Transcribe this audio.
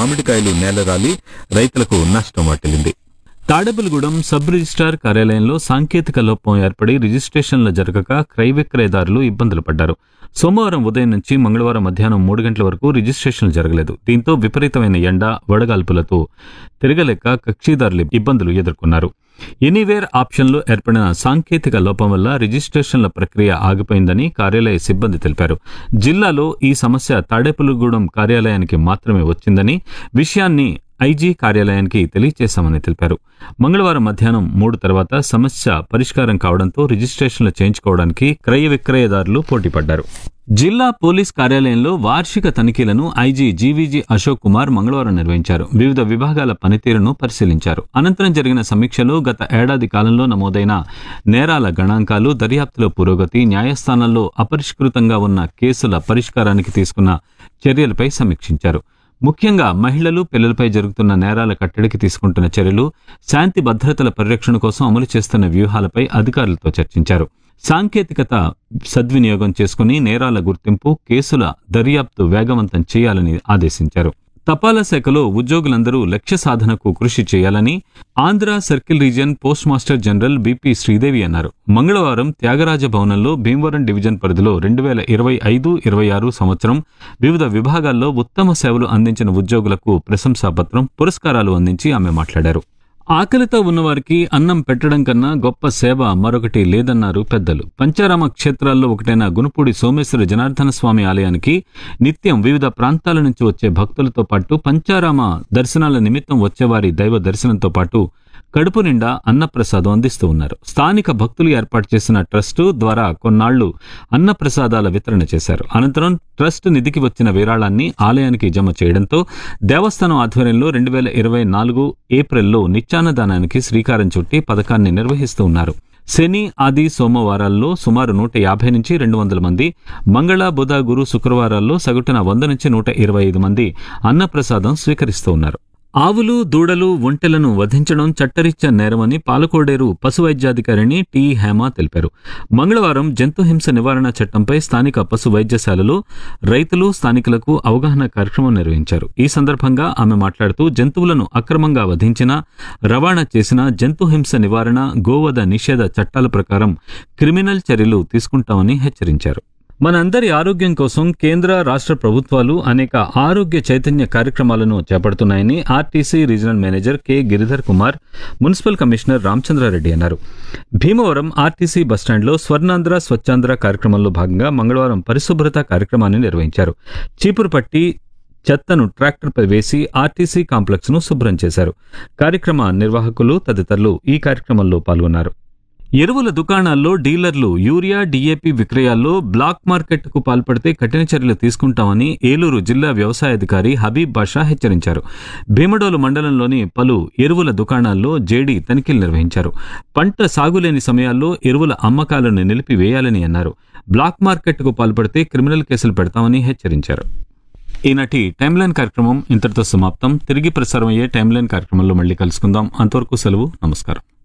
మామిడికాయలు నేలరాలి రైతులకు నష్టం వాటిల్లింది తాడేపల్లిగూడెం సబ్ రిజిస్ట్రార్ కార్యాలయంలో సాంకేతిక లోపం ఏర్పడి రిజిస్ట్రేషన్లు జరగక క్రయ విక్రయదారులు ఇబ్బందులు పడ్డారు సోమవారం ఉదయం నుంచి మంగళవారం మధ్యాహ్నం మూడు గంటల వరకు రిజిస్ట్రేషన్లు జరగలేదు దీంతో విపరీతమైన ఎండ వడగాల్పులతో తిరగలేక కక్షిదారులు ఇబ్బందులు ఎదుర్కొన్నారు ఎనీవేర్ ఆప్షన్లో ఏర్పడిన సాంకేతిక లోపం వల్ల రిజిస్ట్రేషన్ల ప్రక్రియ ఆగిపోయిందని కార్యాలయ సిబ్బంది తెలిపారు జిల్లాలో ఈ సమస్య తాడేపల్లిగూడెం కార్యాలయానికి మాత్రమే వచ్చిందని విషయాన్ని ఐజీ కార్యాలయానికి తెలియజేశామని తెలిపారు మంగళవారం మధ్యాహ్నం మూడు తర్వాత సమస్య పరిష్కారం కావడంతో రిజిస్ట్రేషన్లు చేయించుకోవడానికి క్రయ విక్రయదారులు పోటీపడ్డారు జిల్లా పోలీస్ కార్యాలయంలో వార్షిక తనిఖీలను ఐజీ జీవీజీ అశోక్ కుమార్ మంగళవారం నిర్వహించారు వివిధ విభాగాల పనితీరును పరిశీలించారు అనంతరం జరిగిన సమీక్షలో గత ఏడాది కాలంలో నమోదైన నేరాల గణాంకాలు దర్యాప్తులో పురోగతి న్యాయస్థానాల్లో అపరిష్కృతంగా ఉన్న కేసుల పరిష్కారానికి తీసుకున్న చర్యలపై సమీక్షించారు ముఖ్యంగా మహిళలు పిల్లలపై జరుగుతున్న నేరాల కట్టడికి తీసుకుంటున్న చర్యలు శాంతి భద్రతల పరిరక్షణ కోసం అమలు చేస్తున్న వ్యూహాలపై అధికారులతో చర్చించారు సాంకేతికత సద్వినియోగం చేసుకుని నేరాల గుర్తింపు కేసుల దర్యాప్తు వేగవంతం చేయాలని ఆదేశించారు తపాలా శాఖలో ఉద్యోగులందరూ లక్ష్య సాధనకు కృషి చేయాలని Andhra circle region post master general BP Sridevi అన్నారు మంగళవారం త్యాగరాజ భవనంలో భీమవరం డివిజన్ పరిధిలో రెండు వేల ఇరవై ఐదు ఇరవై ఆరు సంవత్సరం వివిధ విభాగాల్లో ఉత్తమ సేవలు అందించిన ఉద్యోగులకు ప్రశంసాపత్రం పురస్కారాలు అందించి ఆమె మాట్లాడారు ఆకలితో ఉన్నవారికి అన్నం పెట్టడం కన్నా గొప్ప సేవ మరొకటి లేదన్నారు పెద్దలు పంచారామ క్షేత్రాల్లో ఒకటైన గునుపూడి సోమేశ్వర జనార్దన స్వామి ఆలయానికి నిత్యం వివిధ ప్రాంతాల నుంచి వచ్చే భక్తులతో పాటు పంచారామ దర్శనాల నిమిత్తం వచ్చేవారి దైవ దర్శనంతో పాటు కడుపు నిండా అన్నప్రసాదం అందిస్తూ ఉన్నారు స్థానిక భక్తులు ఏర్పాటు చేసిన ట్రస్టు ద్వారా కొన్నాళ్లు అన్నప్రసాదాల వితరణ చేశారు అనంతరం ట్రస్ట్ నిధికి వచ్చిన విరాళాన్ని ఆలయానికి జమ చేయడంతో దేవస్థానం ఆధ్వర్యంలో రెండు వేల ఇరవై నాలుగు ఏప్రిల్లో నిత్యాన్నదానానికి శ్రీకారం చుట్టి పథకాన్ని నిర్వహిస్తూ ఉన్నారు శని ఆది సోమవారాల్లో సుమారు నూట యాభై నుంచి రెండు వందల మంది మంగళ బుధ గురు శుక్రవారాల్లో సగటున వంద నుంచి నూట ఇరవై ఐదు మంది అన్నప్రసాదం స్వీకరిస్తూ ఉన్నారు ఆవులు దూడలు ఒంటెలను వధించడం చట్టరీత్యా నేరమని పాలకోడేరు పశు వైద్యాధికారిణి టి హేమ తెలిపారు మంగళవారం జంతు హింస నివారణ చట్టంపై స్థానిక పశు వైద్యశాలలో రైతులు స్థానికులకు అవగాహన కార్యక్రమం నిర్వహించారు ఈ సందర్భంగా ఆమె మాట్లాడుతూ జంతువులను అక్రమంగా వధించిన రవాణా చేసిన జంతు హింస నివారణ గోవధ నిషేధ చట్టాల ప్రకారం క్రిమినల్ చర్యలు తీసుకుంటామని హెచ్చరించారు మనందరి ఆరోగ్యం కోసం కేంద్ర రాష్ట్ర ప్రభుత్వాలు అనేక ఆరోగ్య చైతన్య కార్యక్రమాలను చేపడుతున్నాయని RTC regional manager K Giridhar Kumar municipal commissioner Ramachandrareddy అన్నారు భీమవరం ఆర్టీసీ బస్టాండ్లో స్వర్ణాంధ్ర స్వచ్ఛాంధ్ర కార్యక్రమంలో భాగంగా మంగళవారం పరిశుభ్రత కార్యక్రమాన్ని నిర్వహించారు చీపురు పట్టి చెత్తను ట్రాక్టర్పై వేసి ఆర్టీసీ కాంప్లెక్స్ ను శుభ్రం చేశారు కార్యక్రమ నిర్వాహకులు తదితరులు ఈ కార్యక్రమంలో పాల్గొన్నారు ఎరువుల దుకాణాల్లో డీలర్లు యూరియా డీఏపీ విక్రయాల్లో బ్లాక్ మార్కెట్కు పాల్పడితే కఠిన చర్యలు తీసుకుంటామని ఏలూరు జిల్లా వ్యవసాయాధికారి హబీబ్ బాషా హెచ్చరించారు భీమడోలు మండలంలోని పలు ఎరువుల దుకాణాల్లో జేడీ తనిఖీలు నిర్వహించారు పంట సాగులేని సమయాల్లో ఎరువుల అమ్మకాలను నిలిపివేయాలని అన్నారు బ్లాక్ మార్కెట్కు పాల్పడితే క్రిమినల్ కేసులు పెడతామని హెచ్చరించారు ఈనాటి టైమ్ లైన్ కార్యక్రమం ఇంతటితో సమాప్తం తిరిగి ప్రసారం అయ్యే టైమ్ లైన్ కార్యక్రమంలో మళ్ళీ కలుసుకుందాం అంతవరకు సెలవు నమస్కారం